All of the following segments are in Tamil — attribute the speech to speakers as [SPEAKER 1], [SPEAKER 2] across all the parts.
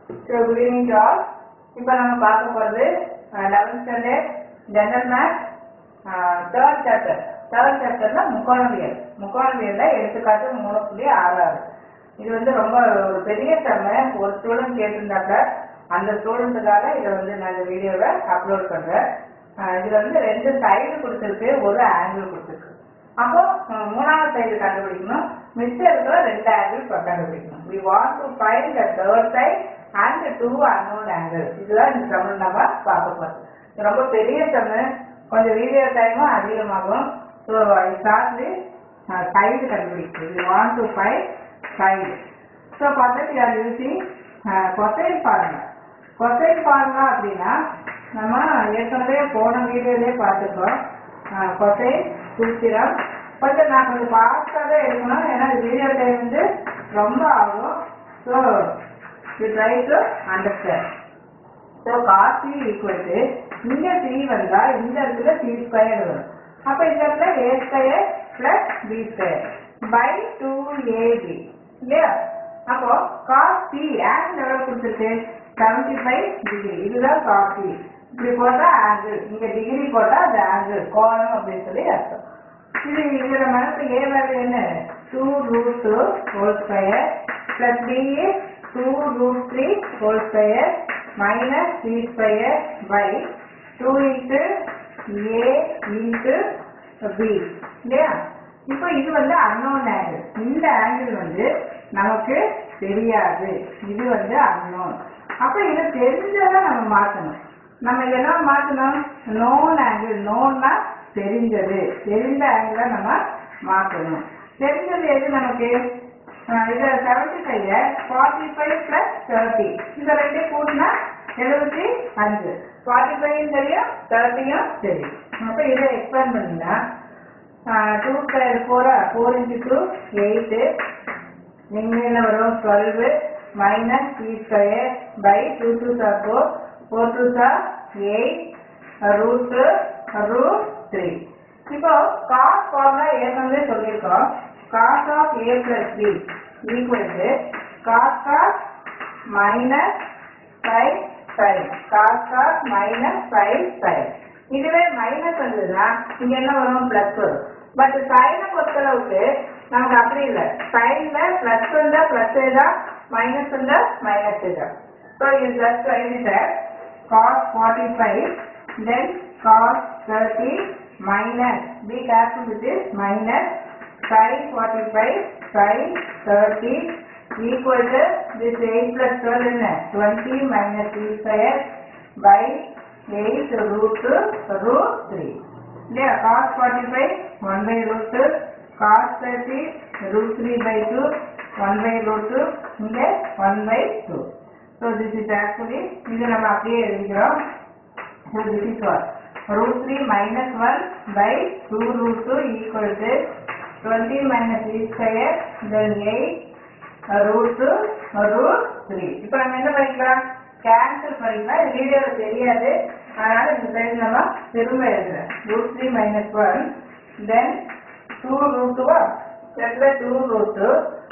[SPEAKER 1] So good evening to all இப்போ நம்ம பார்க்க போகிறது eleventh standard general math third chapter third சாப்டர்ல முக்கோணவியல் முக்கோணவியல்ல எடுத்துக்காட்டு மூணு புள்ளி ஆறு ஆறு இது வந்து ரொம்ப ஒரு பெரிய செம்ம ஒரு ஸ்டூடெண்ட் கேட்டிருந்தாங்க அந்த ஸ்டூடெண்ட்டுக்காக இதை வந்து நான் இந்த வீடியோவை அப்லோட் பண்றேன் அஹ் இதுல வந்து ரெண்டு சைடு கொடுத்துருக்கு ஒரு ஆங்கிள் கொடுத்துருக்கு அப்போ அஹ் மூணாவது சைடு கண்டுபிடிக்கணும் மிச்சம் இருக்கிற ரெண்டு ஆங்கிள் கண்டுபிடிக்கணும் we want to find the third side and two unknown angle இதுதான் இந்த தமிழ் நம்ம பார்க்க போறோம் இது ரொம்ப பெரிய சம்மு கொஞ்சம் வீடியோ டைமும் அதிகமாகும் so I start with side கண்டுபிடிக்கிறது we want to find side so பார்த்துட்டு you are using cosine formula cosine formula அப்படின்னா நம்ம ஏற்கனவே போன வீடியோலயே பார்த்துருக்கோம் கொசைன் சூத்திரம் கொஞ்சம் நான் கொஞ்சம் ஃபாஸ்ட்டாக எடுக்கணும் ஏன்னா வீடியோ டைம் வந்து ரொம்ப ஆகும் so you try to understand so cos C equal to இங்க சி வந்தா இந்த இடத்துல சி ஸ்கொயர் வரும் அப்ப இந்த இடத்துல A square plus B square by two AB இல்லையா அப்போ காஸ் சி ஆங்கிள் எவ்வளவு கொடுத்துருக்கு செவன்டி ஃபைவ் டிகிரி இதுதான் காஸ் சி இப்படி போட்டா ஆங்கிள் இங்க டிகிரி போட்டா அது ஆங்கிள் கோணம் அப்படின்னு சொல்லி அர்த்தம் இது இதுல மனசு ஏ வேல்யூ என்ன two root two whole square plus B two root three whole square minus three square by two into A into B இல்லையா இப்போ இது வந்து அன்னோன் ஆங்கிள் இந்த ஆங்கிள் வந்து நமக்கு தெரியாது இது வந்து அன்னோன் அப்ப இது தெரிஞ்சதை நம்ம மாத்தணும் நம்ம என்ன மாத்தணும் நோன் ஆங்கிள் நோன்னா தெரிஞ்சது தெரிந்த ஆங்கிளை நம்ம மாத்தணும் தெரிஞ்சது எது நமக்கு அஹ் இது seventy five forty five plus thirty இந்த ரெண்டு கூட்டினா எழுபத்தி அஞ்சு ஃபார்ட்டி ஃபைவ் தெரியும் தேர்ட்டியும் தெரியும் அப்போ இதை எக்ஸ்பேண்ட் பண்ணினா டூ ஸ்கொயர் ஃபோரா ஃபோர் இன்ட்டு டூ எயிட்டு இங்கே என்ன வரும் twelve minus three square by two two சார் ஃபோர் ஃபோர் டூ சார் எயிட் ரூட்டு ரூட் த்ரீ இப்போ காஸ் ஃபார்முலா ஏற்கனவே சொல்லியிருக்கோம் cos of A plus B equal to cos cos minus five five cos cos minus five five இதுவே மைனஸ் வந்ததுன்னா இங்க என்ன வரும் பிளஸ் வரும் பட் சைனை பொறுத்தளவுக்கு நமக்கு அப்படி இல்லை சைன்ல பிளஸ் வந்தா பிளஸ் தான் மைனஸ் வந்தா மைனஸ் தான் ஸோ இது just write it cos forty five then cos thirty minus be careful with this minus sin 45 sin 30 equal to this 8 plus 12 என்ன 20 minus 3 square by 8 root 2 root 3 இல்லையா cos 45 1 by root 2 cos 30 root 3 by 2 1 by root 2 இங்க 1 by 2 so this is actually இது நம்ம அப்படியே எழுதிக்கிறோம் so this is what root 3 minus 1 by 2 root 2 equal to 20 minus 3 square then 8 uh, root 2 uh, root 3 இப்போ நம்ம என்ன பண்ணிக்கலாம் கேன்சல் பண்ணிக்கலாம் இது வீடியோவில் தெரியாது அதனால இந்த சைடு நம்ம திரும்ப எழுதுறேன் root three minus one then two root டூவா இடத்துல two root two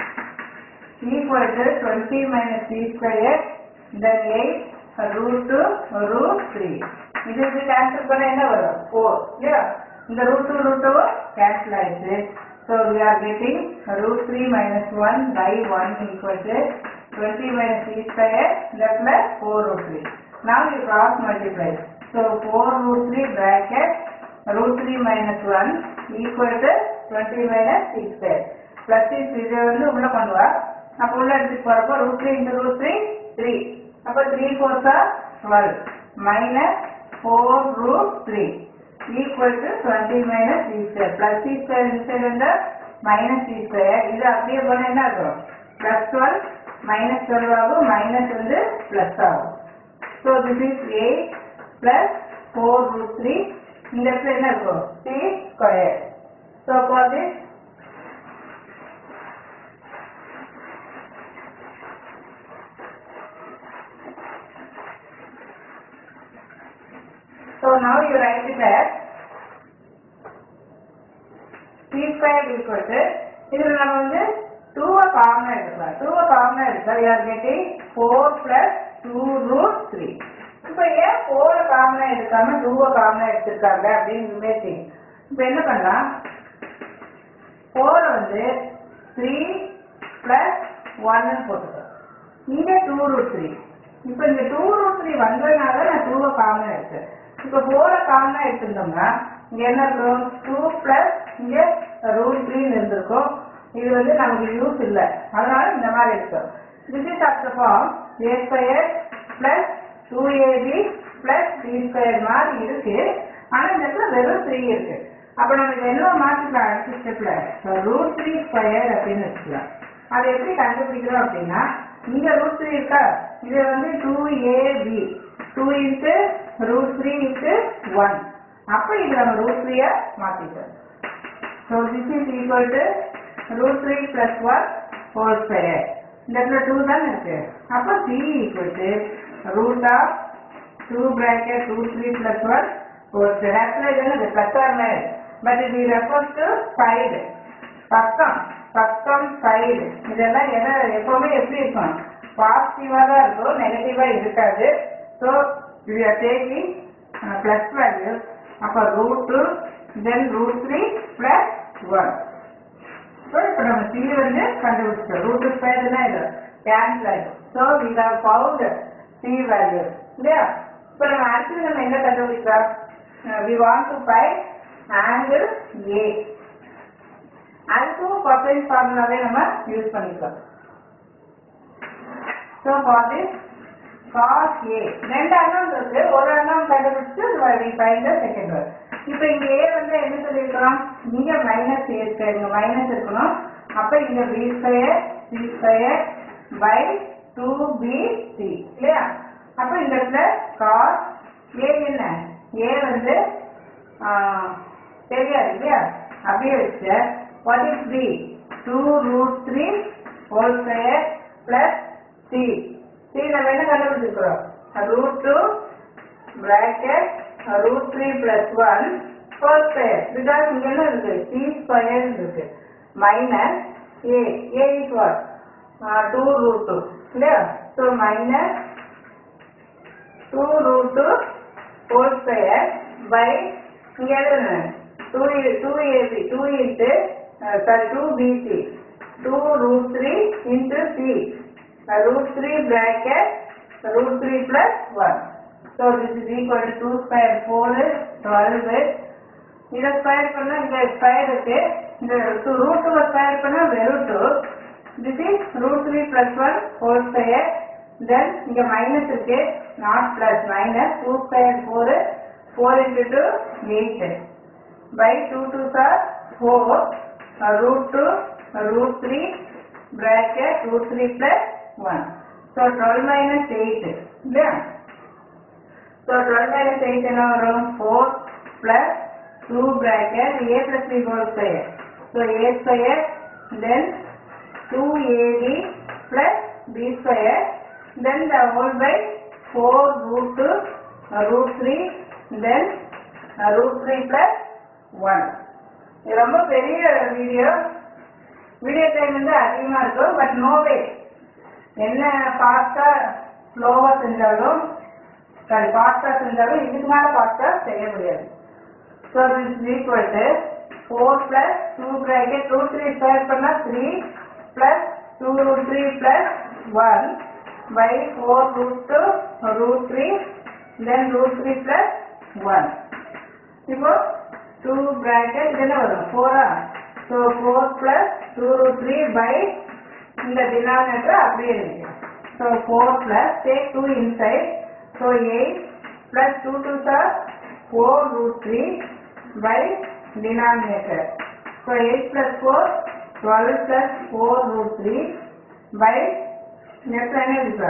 [SPEAKER 1] equal to twenty minus three square then eight root two root three இது இது கேன்சல் பண்ண என்ன வரும் ஃபோர் இல்லையா இந்த root two root two cancel ஆயிடுச்சு So we are getting root 3 minus 1 by 1 equal to 20 minus 3 square left plus 4 root 3. Now you cross multiply. So 4 root 3 bracket root 3 minus 1 equal to 20 minus 6 square. Plus 6 இது வந்து உள்ள பண்ணுவா அப்போ உள்ள எடுத்துட்டு போறப்போ root 3 into root 3 3. அப்போ 3 4 are 12 minus 4 root 3. equal to 20 minus c square plus c square instead வந்து minus c square இது அப்படியே பண்ண என்ன ஆகும் plus 12 minus 12 ஆகும் minus வந்து plus ஆகும் so this is 8 plus 4 root 3 இந்த இடத்துல என்ன இருக்கும் c square so for this So now you write it as c squared equal to இதுல நம்ம வந்து 2 காமனா எடுக்கலாம் 2 காமனா எடுத்தா we are getting 4 plus two root three இப்போ ஏன் ஃபோரை காமனாக எடுக்காம டூவை காமனாக எடுத்திருக்காங்க அப்படின்னு இமேஜிங் இப்போ என்ன பண்ணலாம் ஃபோரை வந்து த்ரீ ப்ளஸ் ஒன்னு போட்டுக்கிறோம் இங்கே டூ ரூட் த்ரீ இப்போ இந்த டூ ரூட் த்ரீ வந்ததுனால நான் டூவை காமனாக எடுத்தேன் இப்போ ஃபோரை காமனாக எடுத்திருந்தோம்னா இங்கே என்ன இருக்கும் டூ ப்ளஸ் இங்கே ரூட் த்ரீன்னு இருந்திருக்கும் இது வந்து நமக்கு யூஸ் இல்லை அதனால இந்த மாதிரி இருக்கும் this is of the form A square plus two AB plus B square மாதிரி இருக்கு ஆனால் இந்த இடத்துல வெறும் த்ரீ இருக்கு அப்போ நம்ம இதை என்ன மாற்றிக்கலாம் அடுத்த ஸ்டெப்பில் ரூட் த்ரீ ஸ்கொயர் அப்படின்னு வச்சுக்கலாம் அதை எப்படி கண்டுபிடிக்கிறோம் அப்படின்னா இங்க ரூட் த்ரீ இருக்கா இது வந்து two AB two into root three into one அப்போ இது நம்ம ரூட் த்ரீயை மாற்றிட்டோம் so this is equal to root three plus one whole square இந்த இடத்துல டூ தானே இருக்கு அப்போ C equal to root of two bracket two three plus one whole square ஆக்சுவலாக இது வந்து ப்ளஸ் ஆர் மைனஸ் பட் இது ரெஃபர்ஸ் டு சைடு பக்கம் பக்கம் சைடு இதெல்லாம் எதை எப்பவுமே எப்படி இருக்கும் பாசிட்டிவா தான் இருக்கும் நெகட்டிவா இருக்காது so we are taking plus value அப்போ root two then root three plus one so இப்போ நம்ம சி வந்து கண்டுபிடிச்சோம் ரூட் ஸ்கொயர் தான் இது கேன்சல் ஆகிடும் so we have found C value இல்லையா இப்போ நம்ம அடுத்தது நம்ம என்ன கண்டுபிடிக்கலாம் we want to find angle A அதுக்கும் கொசைன் ஃபார்முலாவே நம்ம யூஸ் பண்ணிக்கலாம் so for this cos A ரெண்டு அண்ணம் இருக்கு ஒரு அண்ணம் கண்டுபிடிச்சு we find the second one இப்போ இங்க ஏ வந்து என்ன சொல்லியிருக்கிறோம் இங்க மைனஸ் ஏ ஸ்கொயர் இங்க மைனஸ் இருக்கணும் அப்ப இங்க B square C square by two B C இல்லையா அப்ப இந்த இடத்துல காஸ் ஏ என்ன ஏ வந்து ஆஹ், தெரியாது இல்லையா அப்படியே வச்சு what is b 2 root 3 whole square plus c c நம்ம என்ன கண்டுபிடிச்சிருக்கிறோம் root 2 bracket root 3 plus 1 whole square because இங்க என்ன இருக்கு c square இருக்கு minus a a is what uh, 2 root 2 இல்லையா so minus 2 root 2 whole square by இங்க எழுதுங்க 2 2 ab 2 into uh, sorry 2 bc 2 root 3 into c uh, root 3 bracket root 3 plus 1 so this is equal to 2 square 4 12 இதை ஸ்கொயர் பண்ணா இங்க ஸ்கொயர் இருக்கு இந்த ரூட் டூ ஸ்கொயர் பண்ணா வெறும் two this is root three plus one four square then இங்க மைனஸ் இருக்கு not plus minus two square four four into two eight by two two சார் four root two root three bracket root three plus one so twelve minus eight இல்லையா So 12 minus 8 என்ன வரும் 4 plus 2 bracket a plus b whole square. So a square then 2ab plus b square then the whole by 4 root 2 uh, root 3 then uh, root 3 plus 1. இது ரொம்ப பெரிய வீடியோ வீடியோ டைம் வந்து அதிகமாக இருக்கும் பட் நோ வே என்ன ஃபாஸ்ட்டாக ஸ்லோவாக செஞ்சாலும் சாரி ஃபாஸ்டா செஞ்சாலும் இதுக்கு மேல ஃபாஸ்டா செய்ய முடியாது so this equal to four plus two bracket two three square பண்ணா three plus two root three plus one by four root two root three then root three plus one இப்போ டூ பிராக்கெட் இது என்ன வரும் ஃபோரா so four plus two root three by இந்த டினாமினேட்டர் அப்படியே இருக்கு so four plus take two inside so eight plus two two சார் four root three by denominator so eight plus four twelve plus four root three by next என்ன இருக்கு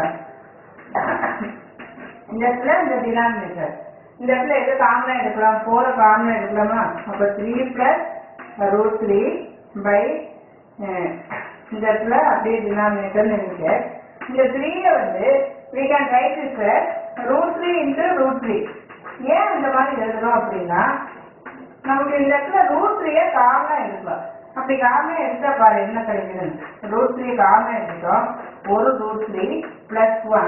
[SPEAKER 1] இந்த இடத்துல இந்த டினாமினேட்டர் இந்த இடத்துல எது காமனா எடுக்கலாம் ஃபோரை காமனா எடுக்கலாமா அப்போ three plus root three by இந்த இடத்துல அப்படியே டினாமினேட்டர்னு இருக்கு இந்த த்ரீயை வந்து we can write this root three into root three ஏன் இந்த மாதிரி எழுதுறோம் அப்படின்னா நமக்கு இந்த இடத்துல ரூட் த்ரீயை காமனா எடுக்கலாம் அப்படி காமனா எடுத்தா பாரு என்ன கிடைக்குதுன்னு ரூட் த்ரீ காமனா எடுத்துட்டோம் ஒரு root three plus one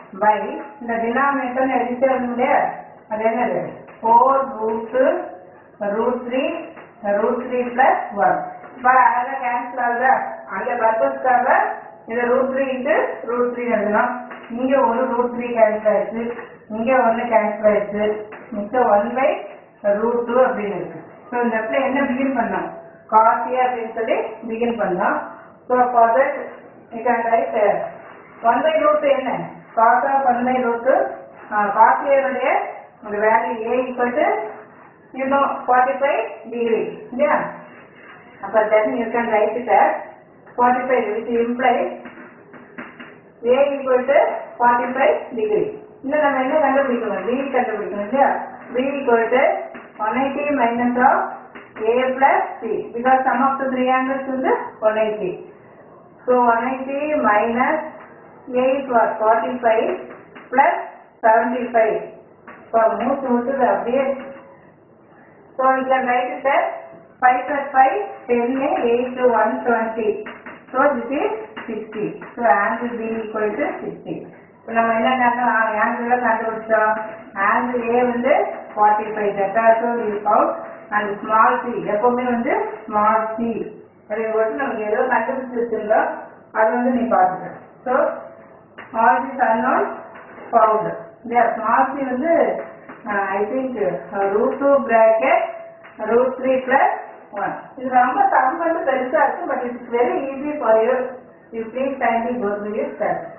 [SPEAKER 1] by இந்த டினாமினேட்டர் எழுதிட்டே வரணும் இல்லையா அது என்னது four root root three root three plus one இப்போ அழகாக கேன்சல் ஆகுதா அந்த பர்பஸ்க்காக இந்த root three into root three எழுதலாம் இங்க ஒரு ரூட் த்ரீ கேன்சல் ஆயிடுச்சு இங்க ஒன்று கேன்சல் ஆயிடுச்சு மிச்சம் ஒன் பை ரூட் டூ அப்படின்னு இருக்கு ஸோ இந்த இடத்துல என்ன பிகின் பண்ணோம் காசியா அப்படின்னு சொல்லி பிகின் பண்ணோம் so for that you can write one by root என்ன cos of one by root காசியனுடைய ஒரு value A equal to you know forty five degree இல்லையா அப்போ then you can write it forty five which implies a equal to 45 degree. இன்னும் நம்ம என்ன கண்டுபிடிக்கணும் b கண்டுபிடிக்கணும் இல்லையா b equal to 180 minus of a plus c because sum of the three angles is 180. So 180 minus a is what 45 plus 75. So மூச்சு விட்டுது அப்படியே So we can write it as 5 plus 5, 10, 8 to 120. So this is 60. So angle B equal to 60. இப்போ நம்ம என்ன கண்டு ஆங்கிள் கண்டுபிடிச்சோம் ஆங்கிள் ஏ வந்து forty five that also is out and small C எப்பவுமே வந்து ஸ்மால் சி அப்படின்னு நமக்கு ஏதோ கண்டுபிடிச்சு வச்சிருந்தோம் அது வந்து நீ பார்த்துக்க so all this unknown found இல்லையா ஸ்மால் சி வந்து I think root two bracket root three plus one இது ரொம்ப சம் வந்து பெருசா இருக்கு but it's very easy for you you please kindly go through your study